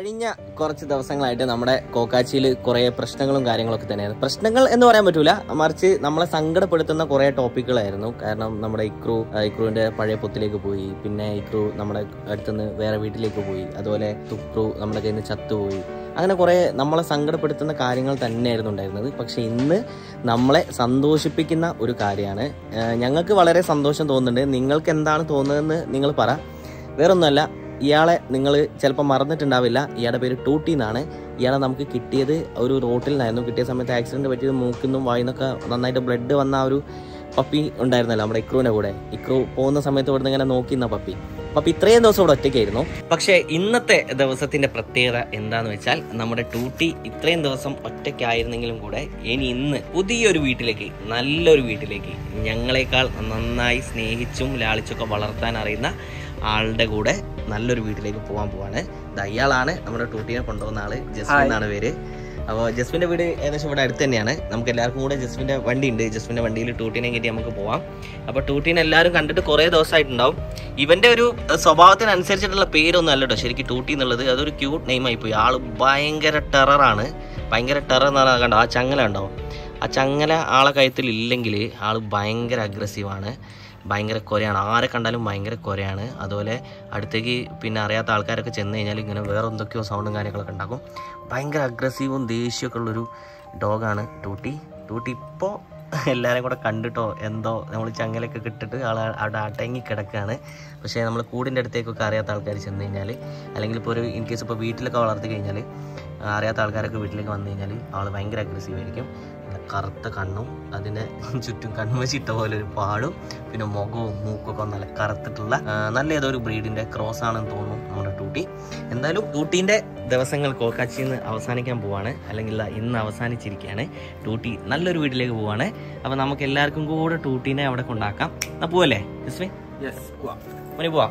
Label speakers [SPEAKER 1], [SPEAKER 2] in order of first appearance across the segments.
[SPEAKER 1] കഴിഞ്ഞ കുറച്ച് ദിവസങ്ങളായിട്ട് നമ്മുടെ കോക്കാച്ചിയിൽ കുറേ പ്രശ്നങ്ങളും കാര്യങ്ങളൊക്കെ തന്നെയായിരുന്നു പ്രശ്നങ്ങൾ എന്ന് പറയാൻ പറ്റൂല മറിച്ച് നമ്മളെ സങ്കടപ്പെടുത്തുന്ന കുറേ ടോപ്പിക്കുകളായിരുന്നു കാരണം നമ്മുടെ ഇക്രു ആ, ഇക്രുവിന്റെ പഴയ പൊത്തിലേക്ക് പോയി പിന്നെ ഇക്രു നമ്മുടെ അടുത്തുനിന്ന് വേറെ വീട്ടിലേക്ക് പോയി അതുപോലെ തുക്രു നമ്മുടെ കയ്യിൽ നിന്ന് ചത്തുപോയി അങ്ങനെ കുറേ നമ്മളെ സങ്കടപ്പെടുത്തുന്ന കാര്യങ്ങൾ തന്നെയായിരുന്നു ഉണ്ടായിരുന്നത് പക്ഷെ ഇന്ന് നമ്മളെ സന്തോഷിപ്പിക്കുന്ന ഒരു കാര്യമാണ് ആ, ഞങ്ങൾക്ക് വളരെ സന്തോഷം തോന്നുന്നുണ്ട് നിങ്ങൾക്ക് എന്താണ് തോന്നുന്നതെന്ന് നിങ്ങൾ പറ വേറൊന്നുമല്ല ഇയാളെ നിങ്ങൾ ചിലപ്പോൾ മറന്നിട്ടുണ്ടാവില്ല ഇയാളുടെ പേര് ടൂട്ടി എന്നാണ് ഇയാളെ നമുക്ക് കിട്ടിയത് ഒരു റോട്ടിൽ നിന്നായിരുന്നു കിട്ടിയ സമയത്ത് ആക്സിഡന്റ് പറ്റിയത് മൂക്കിന്നും വായിന്നൊക്കെ നന്നായിട്ട് ബ്ലഡ് വന്ന ആ ഒരു പപ്പി ഉണ്ടായിരുന്നല്ലോ നമ്മുടെ ഇക്രുവിന്റെ കൂടെ ഇക്രു പോകുന്ന സമയത്ത് ഇവിടുന്ന് ഇങ്ങനെ നോക്കിന്ന പപ്പി പപ്പി ഇത്രയും ദിവസം ഇവിടെ ഒറ്റയ്ക്കായിരുന്നു പക്ഷേ ഇന്നത്തെ ദിവസത്തിന്റെ പ്രത്യേകത എന്താന്ന് വെച്ചാൽ നമ്മുടെ ടൂട്ടി ഇത്രയും ദിവസം ഒറ്റയ്ക്കായിരുന്നെങ്കിലും കൂടെ ഇനി ഇന്ന് പുതിയൊരു വീട്ടിലേക്ക് നല്ലൊരു വീട്ടിലേക്ക് ഞങ്ങളെക്കാൾ നന്നായി സ്നേഹിച്ചും ലാളിച്ചൊക്കെ വളർത്താൻ അറിയുന്ന ആളുടെ കൂടെ നല്ലൊരു വീട്ടിലേക്ക് പോകാൻ പോവാണ് ദാ ഇയാളാണ് നമ്മുടെ ടൂട്ടിനെ കൊണ്ടുപോകുന്ന ആള് ജസ്മിൻ എന്നാണ് പേര് അപ്പോൾ ജസ്മിന്റെ വീട് ഏകദേശം ഇവിടെ അടുത്ത് തന്നെയാണ് നമുക്ക് എല്ലാവർക്കും കൂടെ ജസ്മിന്റെ വണ്ടി ഉണ്ട് ജസ്മിന്റെ വണ്ടിയിൽ ടൂട്ടിനെ കയറ്റി നമുക്ക് പോവാം അപ്പോൾ ടൂട്ടിനെ എല്ലാവരും കണ്ടിട്ട് കുറേ ദിവസമായിട്ടുണ്ടാവും ഇവന്റെ ഒരു അഹ്, സ്വഭാവത്തിനനുസരിച്ചിട്ടുള്ള പേരൊന്നും അല്ല കേട്ടോ ശരിക്കും ടൂട്ടി എന്നുള്ളത് അതൊരു ക്യൂട്ട് നെയിം ആയിപ്പോയി ആള് ഭയങ്കര ടെററാണ് ഭയങ്കര ടെറർ എന്ന് പറഞ്ഞാൽ കണ്ടോ ആ ചങ്ങല ഉണ്ടാവും ആ ചങ്ങല ആളെ കയത്തിൽ ഇല്ലെങ്കിൽ ആള് ഭയങ്കര അഗ്രസീവാണ് ഭയങ്കര കൊരയാണ് ആരെ കണ്ടാലും ഭയങ്കര കൊരയാണ് അതുപോലെ അടുത്തേക്ക് പിന്നെ അറിയാത്ത ആൾക്കാരൊക്കെ ചെന്ന് കഴിഞ്ഞാൽ ഇങ്ങനെ വേറെ എന്തൊക്കെയോ സൗണ്ടും കാര്യങ്ങളൊക്കെ ഉണ്ടാക്കും ഭയങ്കര അഗ്രസീവും ദേഷ്യമൊക്കെ ഉള്ളൊരു ഡോഗാണ് ടൂട്ടി ടൂട്ടി ഇപ്പോൾ എല്ലാവരും കൂടെ കണ്ടിട്ടോ എന്തോ നമ്മൾ ചങ്ങലൊക്കെ കിട്ടിട്ട് ആൾ അവിടെ അടങ്ങി കിടക്കുകയാണ് പക്ഷേ നമ്മൾ കൂടിൻ്റെ അടുത്തേക്കൊക്കെ അറിയാത്ത ആൾക്കാർ ചെന്ന് കഴിഞ്ഞാൽ അല്ലെങ്കിൽ ഇപ്പോൾ ഒരു ഇൻ കേസ് ഇപ്പോൾ വീട്ടിലൊക്കെ വളർത്തി കഴിഞ്ഞാൽ അറിയാത്ത ആൾക്കാരൊക്കെ വീട്ടിലേക്ക് വന്നു കഴിഞ്ഞാൽ ആൾ ഭയങ്കര അഗ്രസീവ് ആയിരിക്കും പിന്നെ കറുത്ത കണ്ണും അതിന് ചുറ്റും കൺവച്ചിട്ട പോലെ ഒരു പാടും പിന്നെ മുഖവും മൂക്കൊക്കെ നല്ല കറുത്തിട്ടുള്ള ആ, നല്ല ഏതോ ഒരു ബ്രീഡിന്റെ ക്രോസ് ആണെന്ന് തോന്നുന്നു നമ്മുടെ ടൂട്ടി എന്തായാലും ടൂട്ടീന്റെ ദിവസങ്ങൾ കോക്കാച്ചിയിൽ നിന്ന് അവസാനിക്കാൻ പോവാണ് അല്ലെങ്കിൽ ദാ ഇന്ന് അവസാനിച്ചിരിക്കുകയാണ് ടൂട്ടി നല്ലൊരു വീട്ടിലേക്ക് പോവാണ് അപ്പൊ നമുക്ക് എല്ലാവർക്കും കൂടെ ടൂട്ടീനെ അവിടെ കൊണ്ടാക്കാം എന്നാ പോവല്ലേ ജസ്മി
[SPEAKER 2] യെസ് വാ
[SPEAKER 1] മോനെ പോവാ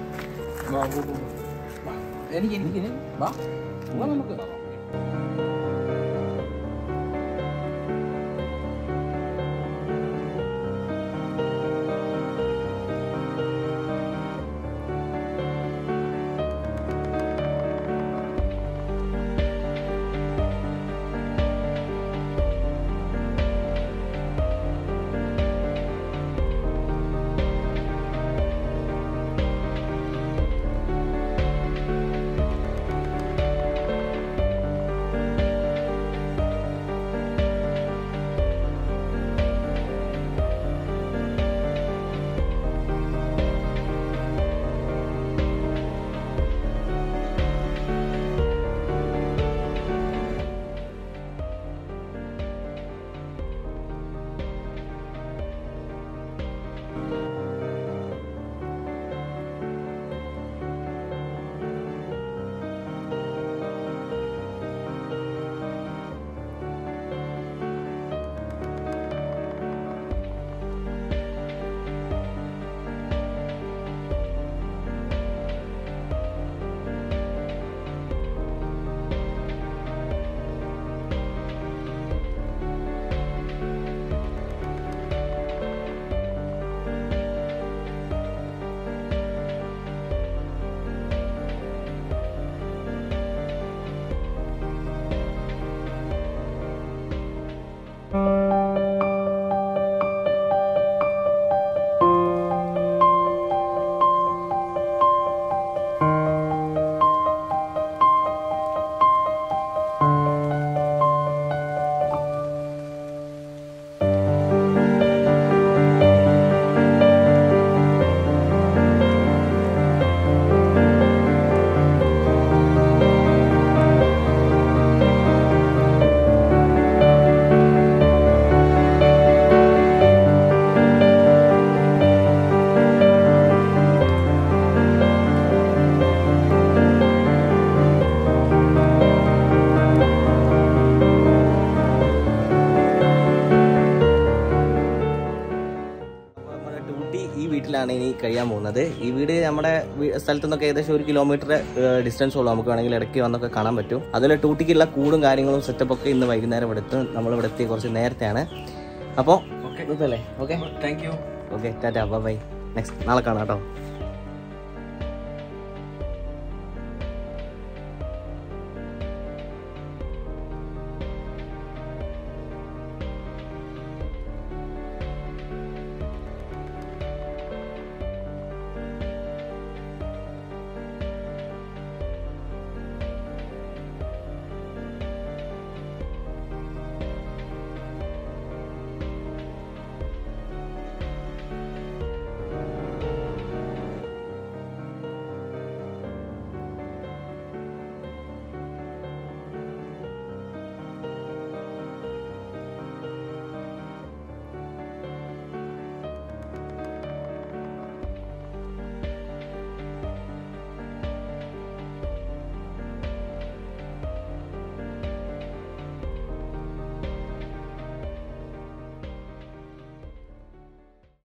[SPEAKER 2] വാ പോ, പോ, പോ. വാ. എനിക്ക് എനിക്ക് ഇനി വാ പോവാം നമുക്ക്
[SPEAKER 1] അപ്പൊ നമ്മുടെ ടൂട്ടി ഈ വീട്ടിലാണ് ഇനി കഴിയാൻ പോകുന്നത് ഈ വീട് നമ്മുടെ വീ- സ്ഥലത്ത് നിന്നൊക്കെ ഏകദേശം ഒരു കിലോമീറ്റർ ഡിസ്റ്റൻസ് ഉള്ളൂ നമുക്ക് വേണമെങ്കിൽ ഇടയ്ക്ക് വന്നൊക്കെ കാണാൻ പറ്റും അതുപോലെ ടൂട്ടിക്കുള്ള കൂടും കാര്യങ്ങളും സെറ്റപ്പ് ഒക്കെ ഇന്ന് വൈകുന്നേരം ഇവിടെ എത്തും നമ്മൾ ഇവിടെ എത്തിയ കുറച്ച് നേരത്തെയാണ് അപ്പോൾ
[SPEAKER 2] ഓക്കെ
[SPEAKER 1] ഇതല്ലേ okay
[SPEAKER 2] thank you
[SPEAKER 1] okay tata bye next നാളെ കാണാം കേട്ടോ